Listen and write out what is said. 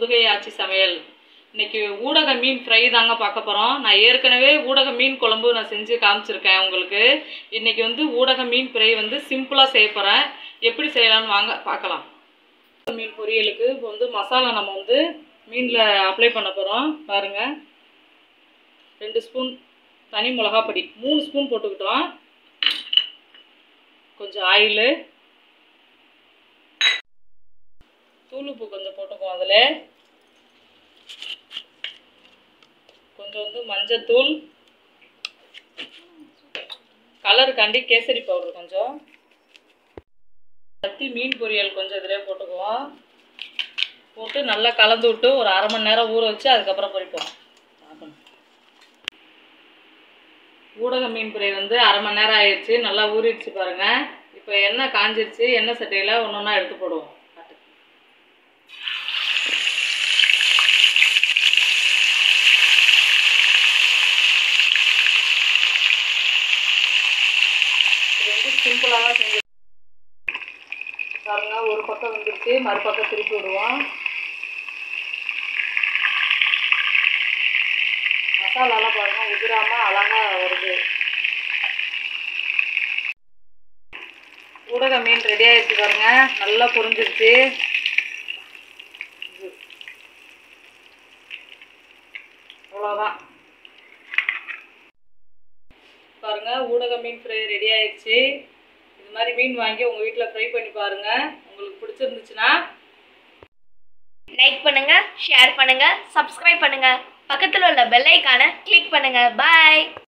புதுகை ஆச்சி சமையல் இன்னைக்கு ஊடக மீன் ஃப்ரை தாங்க பார்க்க போகிறோம் நான் ஏற்கனவே ஊடக மீன் குழம்பு நான் செஞ்சு காமிச்சிருக்கேன் உங்களுக்கு இன்னைக்கு வந்து ஊடக மீன் ஃப்ரை வந்து சிம்பிளாக செய்ய போகிறேன் எப்படி செய்யலாம்னு வாங்க பார்க்கலாம் மீன் பொரியலுக்கு இப்போ வந்து மசாலா நம்ம வந்து மீனில் அப்ளை பண்ண போகிறோம் பாருங்கள் ரெண்டு ஸ்பூன் தனி மிளகா பொடி மூணு ஸ்பூன் போட்டுக்கிட்டோம் கொஞ்சம் ஆயிலு தூளுப்பு கொஞ்சம் போட்டுக்குவோம் அதில் கொஞ்சம் வந்து மஞ்சத்தூள் கலருக்காண்டி கேசரி பவுடர் கொஞ்சம் கத்தி மீன் பொரியல் கொஞ்சம் இதில் போட்டுக்குவோம் போட்டு நல்லா கலந்து விட்டு ஒரு அரை மணி நேரம் ஊற வச்சு அதுக்கப்புறம் பொரிப்போம் ஊடக மீன் பொரியல் வந்து அரை மணி நேரம் ஆயிடுச்சு நல்லா ஊறிடுச்சு பாருங்க இப்போ எண்ணெய் காஞ்சிருச்சு எண்ணெய் சட்டையில் ஒன்று ஒன்றா எடுத்து போடுவோம் இது வந்து சிம்பிளாக தான் செஞ்சு பாருங்க ஒரு பக்கம் வந்துருச்சு மறுபக்கம் திருப்பி விடுவோம் மசாலாலாம் பாருங்க உதிராம அழகா வருது ஊடக மீன் ரெடி ஆயிடுச்சு பாருங்க நல்லா புரிஞ்சிருச்சு அவ்வளோதான் பாருங்க ஊடக மீன் ஃப்ரை ரெடி ஆயிடுச்சு இது மாதிரி மீன் வாங்கி உங்கள் வீட்டில் ஃப்ரை பண்ணி பாருங்க உங்களுக்கு பிடிச்சிருந்துச்சுன்னா லைக் பண்ணுங்க ஷேர் பண்ணுங்க சப்ஸ்கிரைப் பண்ணுங்க பக்கத்தில் உள்ள பெல் ஐக்கானை கிளிக் பண்ணுங்க பாய்